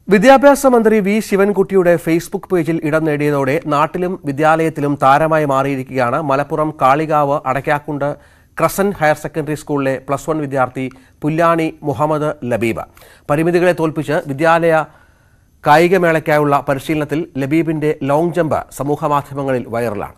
വിദ്യാഭ്യാസ മന്ത്രി V ശിവൻകുട്ടിയുടെ Facebook പേജിൽ ഇടം നേടിയതോടെ നാട്ടിലും വിദ്യാലയത്തിലും താരമായി മാറിയിരിക്കുകയാണ് Malappuram Kalikavu Adakkakundu crescent higher secondary സ്കൂളിലെ പ്ലസ് വൺ വിദ്യാർത്ഥി പുല്ലാണി മുഹമ്മദ് ലബീബ് പരിമിതികളെ തോൽപ്പിച്ച് വിദ്യാലയ കായികമേളയ്ക്കായുള്ള പരിശീലനത്തിൽ ലബീബിന്റെ ലോങ് ജമ്പ് സമൂഹമാധ്യമങ്ങളിൽ വൈറലാണ്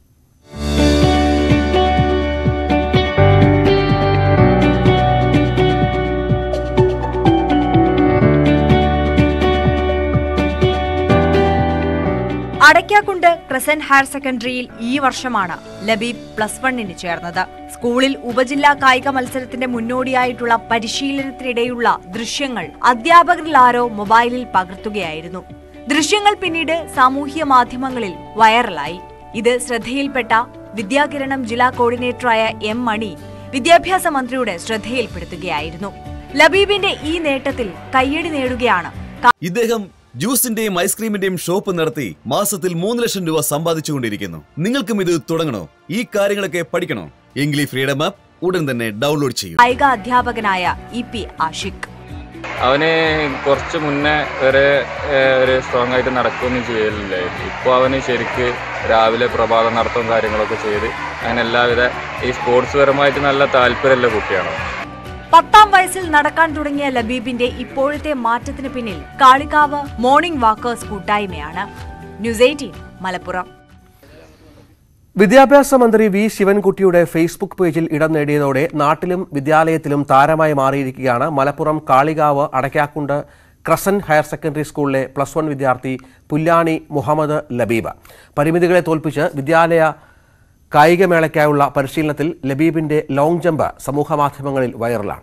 അടയ്ക്കാക്കുണ്ട് ക്രസന്റ് ഹയർ സെക്കൻഡറിയിൽ ഈ വർഷമാണ് ലബീബ് പ്ലസ് വണ്ണിന് ചേർന്നത് സ്കൂളിൽ ഉപജില്ലാ കായിക മത്സരത്തിന്റെ മുന്നോടിയായിട്ടുള്ള പരിശീലനത്തിനിടെയുള്ള ദൃശ്യങ്ങൾ അധ്യാപകരിൽ ആരോ മൊബൈലിൽ പകർത്തുകയായിരുന്നു ദൃശ്യങ്ങൾ പിന്നീട് സാമൂഹ്യ മാധ്യമങ്ങളിൽ വൈറലായി ഇത് ശ്രദ്ധയിൽപ്പെട്ട വിദ്യാകിരണം ജില്ലാ കോർഡിനേറ്ററായ എം മണി വിദ്യാഭ്യാസ മന്ത്രിയുടെ ശ്രദ്ധയിൽപ്പെടുത്തുകയായിരുന്നു ലബീബിന്റെ ഈ നേട്ടത്തിൽ കയ്യടി നേടുകയാണ് ഇദ്ദേഹം ജ്യൂസിന്റെയും ഐസ്ക്രീമിന്റെയും ഷോപ്പ് നടത്തി മാസത്തിൽ മൂന്ന് ലക്ഷം രൂപ സമ്പാദിച്ചുകൊണ്ടിരിക്കുന്നു നിങ്ങൾക്കും ഇത് തുടങ്ങണോ ഈ കാര്യങ്ങളൊക്കെ പഠിക്കണോ എങ്കിൽ ഈ ഫ്രീഡം ആപ്പ് ഉടൻ തന്നെ ഡൗൺലോഡ് ചെയ്യൂ കായിക അധ്യാപകനായ ഇ പി ആഷിഖ് അവന് കുറച്ച് മുന്നേ വരെ ഏഹ്, ഒരു സ്ട്രോങ് ആയിട്ട് നടക്കുകയൊന്നും ചെയ്യലില്ലായിരുന്നു ഇപ്പോൾ അവന് ശരിക്ക് രാവിലെ പ്രഭാത നടത്തവും കാര്യങ്ങളൊക്കെ ചെയ്ത് അങ്ങനെ എല്ലാവിധ ഈ സ്പോർട്സ് പരമായിട്ട് നല്ല താല്പര്യമുള്ള കുട്ടിയാണ് അവൻ. പത്താം വയസ്സിൽ നടക്കാൻ തുടങ്ങിയ ലബീബിന്റെ ഇപ്പോഴത്തെ മാറ്റത്തിന് പിന്നിൽ കാളികാവ് മോർണിംഗ് വാക്കേഴ്സ് കൂട്ടായ്മയാണ് ന്യൂസ് എയ്റ്റീൻ മലപ്പുറം വിദ്യാഭ്യാസ മന്ത്രി വി ശിവൻകുട്ടിയുടെ ഫേസ്ബുക്ക് പേജിൽ ഇടം നേടിയതോടെ നാട്ടിലും വിദ്യാലയത്തിലും താരമായി മാറിയിരിക്കുകയാണ് Malappuram Kalikavu Adakkakundu crescent higher secondary സ്കൂളിലെ പ്ലസ് വൺ വിദ്യാർത്ഥി പുല്ലാണി മുഹമ്മദ് ലബീബ് പരിമിതികളെ തോൽപ്പിച്ച് വിദ്യാലയ കായികമേളയ്ക്കായുള്ള പരിശീലനത്തിൽ ലബീബിന്റെ ലോങ് ജമ്പ് സമൂഹമാധ്യമങ്ങളിൽ വൈറലാണ്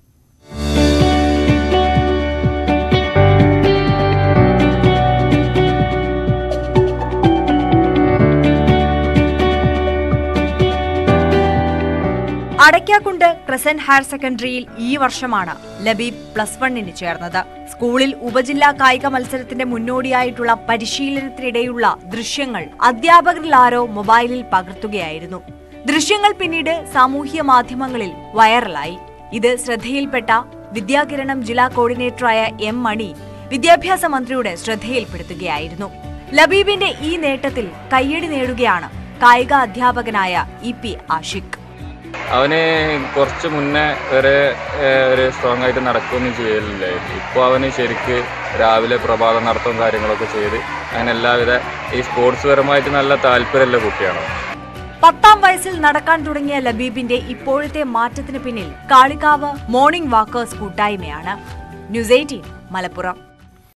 അടയ്ക്കാക്കുണ്ട് ക്രസന്റ് ഹയർ സെക്കൻഡറിയിൽ ഈ വർഷമാണ് ലബീബ് പ്ലസ് വണ്ണിന് ചേർന്നത് സ്കൂളിൽ ഉപജില്ലാ കായിക മത്സരത്തിന്റെ മുന്നോടിയായിട്ടുള്ള പരിശീലനത്തിനിടെയുള്ള ദൃശ്യങ്ങൾ അധ്യാപകരിൽ ആരോ മൊബൈലിൽ പകർത്തുകയായിരുന്നു ദൃശ്യങ്ങൾ പിന്നീട് സാമൂഹ്യ മാധ്യമങ്ങളിൽ വൈറലായി ഇത് ശ്രദ്ധയിൽപ്പെട്ട വിദ്യാകിരണം ജില്ലാ കോർഡിനേറ്ററായ എം മണി വിദ്യാഭ്യാസ മന്ത്രിയുടെ ശ്രദ്ധയിൽപ്പെടുത്തുകയായിരുന്നു ലബീബിന്റെ ഈ നേട്ടത്തിൽ കയ്യടി നേടുകയാണ് കായിക അധ്യാപകനായ ഇ പി ആഷിഖ് അവന് കുറച്ച് മുന്നേ വരെ ഏഹ്, ഒരു സ്ട്രോങ് ആയിട്ട് നടക്കുകയൊന്നും ചെയ്യലില്ലായിരുന്നു ഇപ്പോൾ അവന് ശരിക്ക് രാവിലെ പ്രഭാത നടത്തവും കാര്യങ്ങളൊക്കെ ചെയ്ത് അങ്ങനെ എല്ലാവിധ ഈ സ്പോർട്സ് പരമായിട്ട് നല്ല താല്പര്യമുള്ള കുട്ടിയാണ് അവൻ. പത്താം വയസ്സിൽ നടക്കാൻ തുടങ്ങിയ ലബീബിന്റെ ഇപ്പോഴത്തെ മാറ്റത്തിന് പിന്നിൽ കാളികാവ് മോർണിംഗ് വാക്കേഴ്സ് കൂട്ടായ്മയാണ് ന്യൂസ് എയ്റ്റീൻ മലപ്പുറം